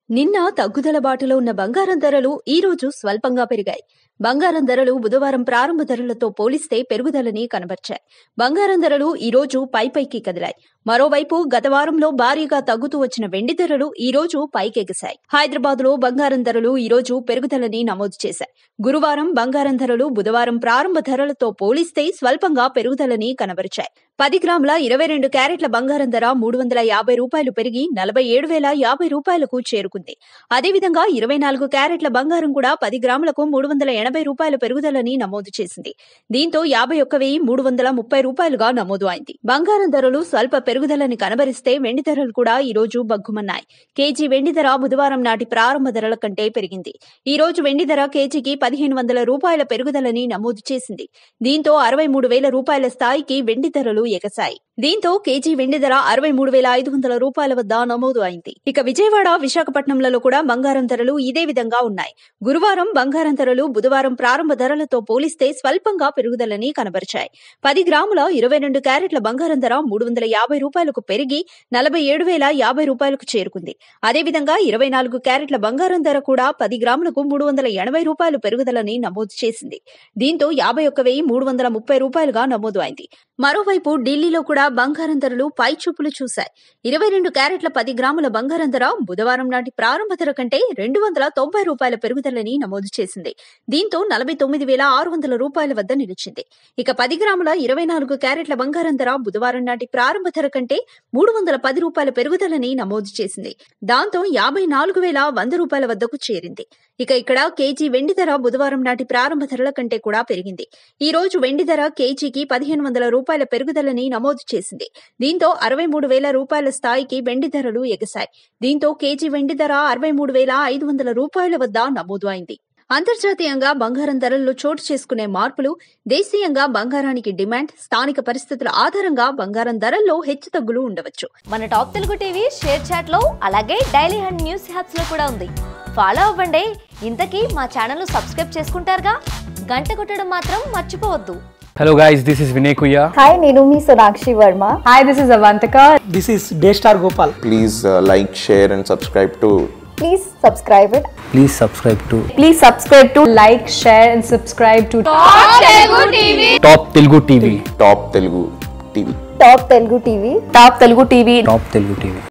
నిన్న తగ్గుదల బాటలో ఉన్న బంగారం ధరలు ఈ రోజు స్వల్పంగా పెరిగాయి బంగారం ధరలు బుధవారం ప్రారంభ ధరలతో పోలిస్తే పెరుగుదలని కనబర్చాయి బంగారం ధరలు ఈ రోజు పైపైకి కదిలాయి మరోవైపు గత వారంలో భారీగా తగ్గుతూ వచ్చిన వెండి ధరలు ఈ రోజు పైకెగిశాయి హైదరాబాద్ లో బంగారం ధరలు ఈ రోజు పెరుగుదలని నమోదు చేశాయి గురువారం బంగారం ధరలు బుధవారం ప్రారంభ ధరలతో పోలిస్తే స్వల్పంగా పెరుగుదలని కనబరిచాయి పది గ్రాముల ఇరవై రెండు క్యారెట్ల బంగారం ధర మూడు వందల యాభై రూపాయలు పెరిగి నలభై ఏడు వేల యాభై రూపాయలకు చేరుకుంది అదేవిధంగా ఇరవై నాలుగు క్యారెట్ల బంగారం కూడా పది గ్రాములకు మూడు వందల ఎనభై రూపాయల పెరుగుదలని నమోదు చేసింది దీంతో యాభై ఒక్క వెయ్యి మూడు వందల ముప్పై రూపాయలుగా నమోదు అయింది బంగారం ధరలు స్వల్ప పెరుగుదలని కనబరిస్తే వెండి ధరలు కూడా ఈ రోజు బగ్గుమన్నాయి కేజీ వెండి ధర బుధవారం నాటి ప్రారంభ ధరల కంటే పెరిగింది ఈ రోజు వెండి ధర కేజీకి పదిహేను వందల రూపాయల పెరుగుదలని నమోదు చేసింది దీంతో అరవై మూడు వేల రూపాయల స్థాయికి వెండి ధరలు ఎగసాయి దీంతో కేజీ వెండి ధర అరవై మూడు వేల ఐదు వందల రూపాయల వద్ద నమోదు అయింది ఇక విజయవాడ విశాఖపట్నంలలో కూడా బంగారం ధరలు ఇదే విధంగా ఉన్నాయి గురువారం బంగారం ధరలు బుధవారం ప్రారంభ ధరలతో పోలిస్తే స్వల్పంగా పెరుగుదలని కనబరిచాయి పది గ్రాముల ఇరవై రెండు క్యారెట్ల బంగారం ధర మూడు వందల యాభై రూపాయలకు పెరిగి నలభై ఏడు వేల యాభై రూపాయలకు చేరుకుంది అదేవిధంగా ఇరవై నాలుగు క్యారెట్ల బంగారం ధర కూడా పది గ్రాములకు మూడు వందల ఎనభై రూపాయలు పెరుగుదలని నమోదు చేసింది దీంతో యాభై ఒక్క వెయ్యి మూడు వందల ముప్పై రూపాయలుగా నమోదు అయింది మరోవైపు ఢిల్లీలో కూడా బంగారం ధరలు పైచూపులు చూశాయి ఇరవై రెండు క్యారెట్ల పది గ్రాముల బంగారం ధర బుధవారం నాటి ప్రారంభ ధర కంటే రెండు వందల తొంభై రూపాయల పెరుగుదలని నమోదు చేసింది దీంతో నలభై తొమ్మిది వేల ఆరు వందల రూపాయల వద్ద నిలిచింది ఇక పది గ్రాముల ఇరవై నాలుగు క్యారెట్ల బంగారం ధర బుధవారం నాటి ప్రారంభ ధర కంటే మూడు వందల పది రూపాయల పెరుగుదలని నమోదు చేసింది దాంతో యాభై నాలుగు వేల వంద రూపాయల వద్దకు చేరింది ఇక ఇక్కడ కేజీ వెండి ధర బుధవారం నాటి ప్రారంభ ధరల కంటే కూడా పెరిగింది ఈ రోజు వెండి ధర కేజీకి పదిహేను వందల రూపాయల పెరుగుదలని నమోదు చేసింది దీంతో అరవై మూడు వేల రూపాయల స్థాయికి వెండి ధరలు ఎగశాయి దీంతో కేజీ వెండి ధర అరవై మూడు వేల ఐదు వందల రూపాయల వద్ద నమోదు అయింది అంతర్జాతీయంగా బంగారం ధరల్లో చోటు చేసుకునే మార్పులు దేశీయంగా బంగారానికి డిమాండ్ స్థానిక పరిస్థితుల ఆధారంగా బంగారం ధరల్లో హెచ్చుతగ్గులు ఉండవచ్చు మన top Telugu TV ShareChat లో అలాగే డైలీ హండ్ న్యూస్ హ్యాప్స్ లో కూడా ఉంది ఫాలో అవ్వండి ఇంతకీ మా ఛానల్ సబ్స్క్రైబ్ చేసుకుంటారుగా గంట కొట్టడం మాత్రం మర్చిపోవద్దు Hello guys, this is Vinay Kuya. Hi, నేను మీ Sonakshi Varma Hi, this is Avantika. This is Daystar Gopal. please uh, like, share, and subscribe to please subscribe it Please subscribe to Please subscribe to like, share, and subscribe to Top Telugu TV. Top Telugu TV. Top Telugu TV Top Telugu TV. Top Telugu TV.